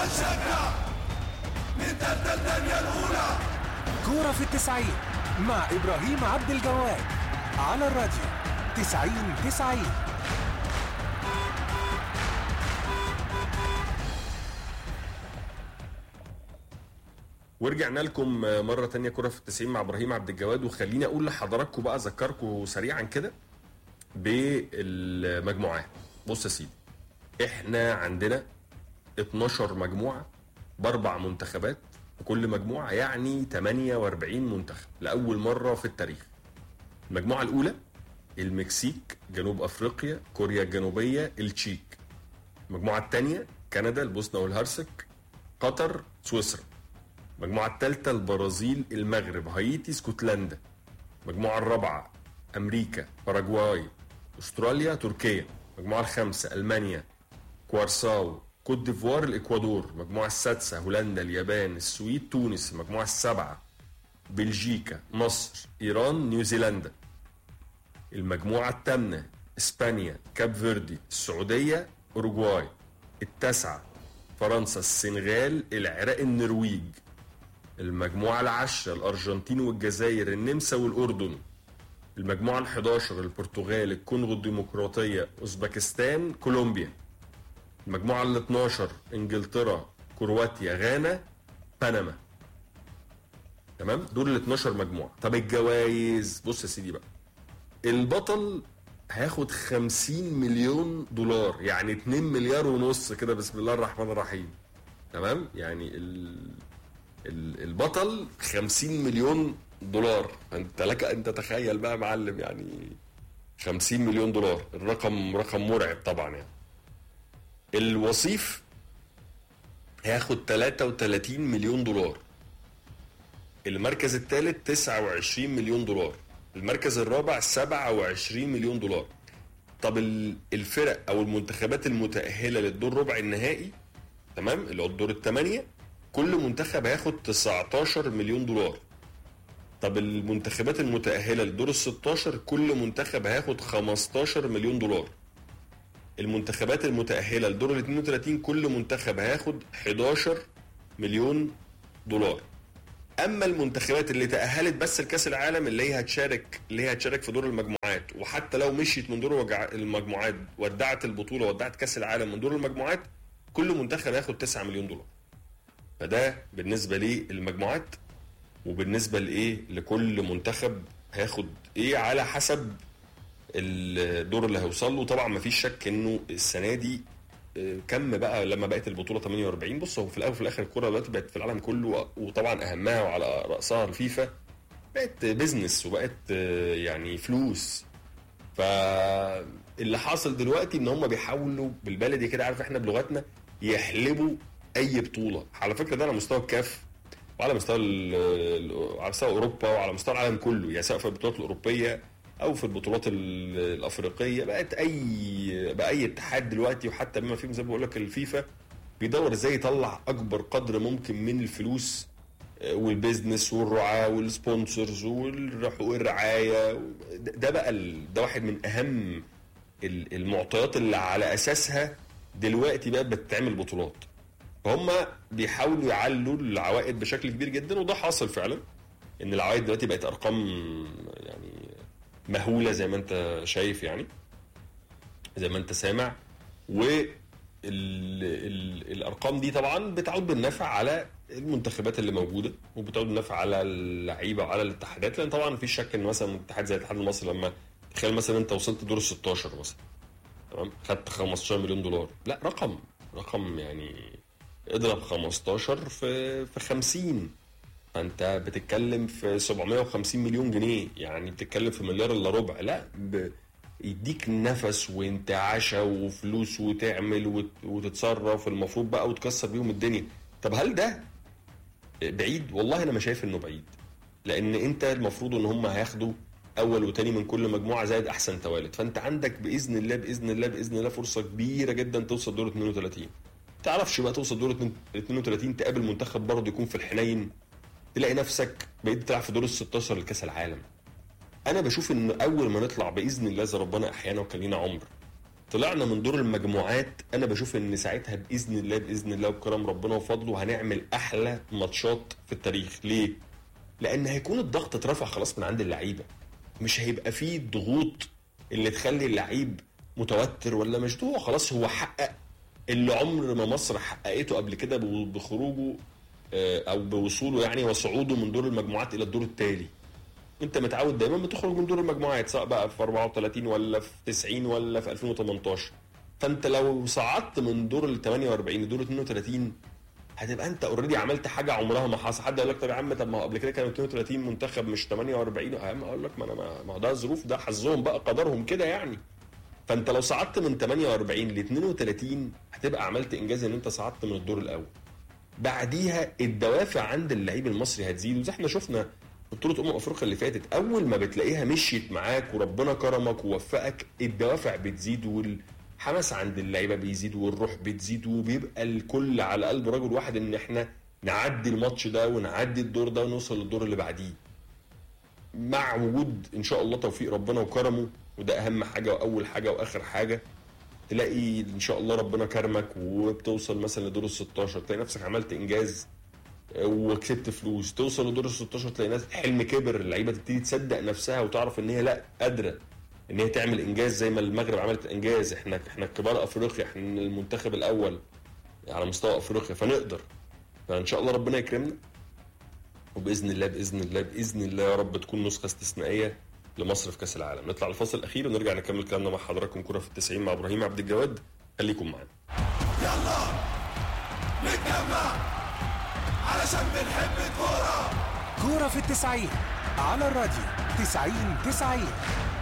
هنشجع نتقدم الدنيا الأولى كورة في التسعين مع إبراهيم عبد الجواد على الراديو تسعين تسعين ورجعنا لكم مرة تانية كرة في التسعين مع إبراهيم عبد الجواد وخليني أقول لحضراتكم بقى أذكركم سريعا كده بالمجموعات بص يا سيدي إحنا عندنا 12 مجموعة بأربع منتخبات في كل مجموعة يعني 48 منتخب لأول مرة في التاريخ المجموعة الأولى المكسيك جنوب أفريقيا كوريا الجنوبية التشيك المجموعة الثانية كندا البوسنة والهرسك قطر سويسرا المجموعة الثالثة البرازيل المغرب هايتي اسكتلندا المجموعة الرابعة أمريكا باراجواي أستراليا تركيا المجموعة الخامسة ألمانيا كوارساو كوت ديفوار الإكوادور المجموعة السادسة هولندا اليابان السويد تونس المجموعة السابعة بلجيكا مصر إيران نيوزيلندا المجموعة الثامنة إسبانيا كاب فيردي السعودية أوروغواي التاسعة فرنسا السنغال العراق النرويج المجموعة العاشرة الأرجنتين والجزائر النمسا والأردن المجموعة ال11 البرتغال الكونغو الديمقراطية أوزبكستان كولومبيا المجموعة ال12 إنجلترا كرواتيا غانا بنما تمام دول ال 12 مجموعة طب الجوائز بص يا سيدي بقى البطل هياخد 50 مليون دولار يعني 2 مليار ونص كده بسم الله الرحمن الرحيم تمام يعني ال... ال- البطل 50 مليون دولار انت لك ان تتخيل بقى يا معلم يعني 50 مليون دولار الرقم رقم مرعب طبعا يعني الوصيف هياخد 33 مليون دولار المركز الثالث 29 مليون دولار المركز الرابع 27 مليون دولار طب ال- الفرق او المنتخبات المتأهلة للدور ربع النهائي تمام اللي هو الدور الثمانية كل منتخب هياخد 19 مليون دولار طب المنتخبات المتأهلة للدور ال 16 كل منتخب هياخد 15 مليون دولار المنتخبات المتأهلة لدور ال 32 كل منتخب هياخد 11 مليون دولار اما المنتخبات اللي تاهلت بس لكاس العالم اللي هي هتشارك اللي هي هتشارك في دور المجموعات وحتى لو مشيت من دور وجع- المجموعات ودعت البطوله ودعت كاس العالم من دور المجموعات كل منتخب هياخد 9 مليون دولار فده بالنسبه للمجموعات وبالنسبه لايه لكل منتخب هياخد ايه على حسب الدور اللي هيوصل له طبعا مفيش شك انه السنه دي آه، كم بقى لما بقت البطوله 48 بص هو في الاول وفي الاخر الكوره دلوقتي بقت في العالم كله وطبعا اهمها وعلى راسها الفيفا بقت بيزنس وبقت آه، يعني فلوس فاللي حاصل دلوقتي ان هم بيحاولوا بالبلدي كده عارف احنا بلغتنا يحلبوا اي بطوله على فكره ده على مستوى الكاف وعلى مستوى ال- ال- على مستوى اوروبا وعلى مستوى العالم كله يعني سواء في البطولات الاوروبيه او في البطولات ال- الافريقيه بقت اي بقى اي اتحاد دلوقتي وحتى بما فيهم زي ما بقول لك الفيفا بيدور ازاي يطلع اكبر قدر ممكن من الفلوس آه، والبيزنس والرعاة والسبونسرز والحقوق الرعايه ده ده بقى ال- ده واحد من اهم ال- المعطيات اللي على اساسها دلوقتي بقت بتتعمل بطولات فهم بيحاولوا يعلوا العوائد بشكل كبير جدا وده حاصل فعلا ان العوائد دلوقتي بقت ارقام يعني مهوله زي ما انت شايف يعني زي ما انت سامع و ال ال الارقام دي طبعا بتعود بالنفع على المنتخبات اللي موجوده وبتعود بالنفع على اللعيبه وعلى الاتحادات لان طبعا مفيش شك ان مثلا اتحاد زي الاتحاد المصري لما تخيل مثلا انت وصلت دور ال 16 مثلا تمام خدت 15 مليون دولار لا رقم رقم يعني اضرب 15 في في 50 فانت بتتكلم في 750 مليون جنيه يعني بتتكلم في مليار الا ربع لا ب... يديك نفس وانتعاشة وفلوس وتعمل وت... وتتصرف المفروض بقى وتكسر بيهم الدنيا طب هل ده بعيد والله انا ما شايف انه بعيد لان انت المفروض ان هم هياخدوا اول وتاني من كل مجموعه زائد احسن توالد فانت عندك باذن الله باذن الله باذن الله فرصه كبيره جدا توصل دور 32 تعرفش بقى توصل دور 32 تقابل منتخب برضه يكون في الحنين تلاقي نفسك بقيت تلعب في دور ال 16 لكاس العالم انا بشوف ان اول ما نطلع باذن الله اذا ربنا احيانا وكان لينا عمر طلعنا من دور المجموعات انا بشوف ان ساعتها باذن الله باذن الله وبكرم ربنا وفضله هنعمل احلى ماتشات في التاريخ ليه لان هيكون الضغط اترفع خلاص من عند اللعيبه مش هيبقى فيه ضغوط اللي تخلي اللعيب متوتر ولا مشدوع خلاص هو حقق اللي عمر ما مصر حققته قبل كده بخروجه آه، او بوصوله يعني وصعوده من دور المجموعات الى الدور التالي انت متعود دايما بتخرج من دور المجموعات سواء بقى في 34 ولا في 90 ولا في 2018 فانت لو صعدت من دور ال 48 لدور 32 هتبقى انت اوريدي عملت حاجه عمرها ما حصل حد يقول لك طب يا عم طب ما هو قبل كده كانوا 32 منتخب مش 48 يا عم اقول لك ما انا ما ما هو ده ظروف ده حظهم بقى قدرهم كده يعني فانت لو صعدت من 48 ل 32 هتبقى عملت انجاز ان انت صعدت من الدور الاول بعديها الدوافع عند اللعيب المصري هتزيد وزي احنا شفنا في بطوله امم افريقيا اللي فاتت اول ما بتلاقيها مشيت معاك وربنا كرمك ووفقك الدوافع بتزيد والحماس عند اللعيبه بيزيد والروح بتزيد وبيبقى الكل على قلب رجل واحد ان احنا نعدي الماتش ده ونعدي الدور ده ونوصل للدور اللي بعديه مع وجود ان شاء الله توفيق ربنا وكرمه وده اهم حاجه واول حاجه واخر حاجه تلاقي ان شاء الله ربنا كرمك وبتوصل مثلا لدور ال 16 تلاقي نفسك عملت انجاز وكسبت فلوس توصل لدور ال 16 تلاقي ناس حلم كبر اللعيبه تبتدي تصدق نفسها وتعرف ان هي لا قادره ان هي تعمل انجاز زي ما المغرب عملت انجاز احنا احنا كبار افريقيا احنا المنتخب الاول على مستوى افريقيا فنقدر فان شاء الله ربنا يكرمنا وباذن الله باذن الله باذن الله يا رب تكون نسخه استثنائيه لمصر في كاس العالم نطلع الفاصل الاخير ونرجع نكمل كلامنا مع حضراتكم كره في التسعين مع ابراهيم عبد الجواد خليكم معانا يلا نتجمع علشان بنحب الكورة كورة في التسعين على الراديو تسعين تسعين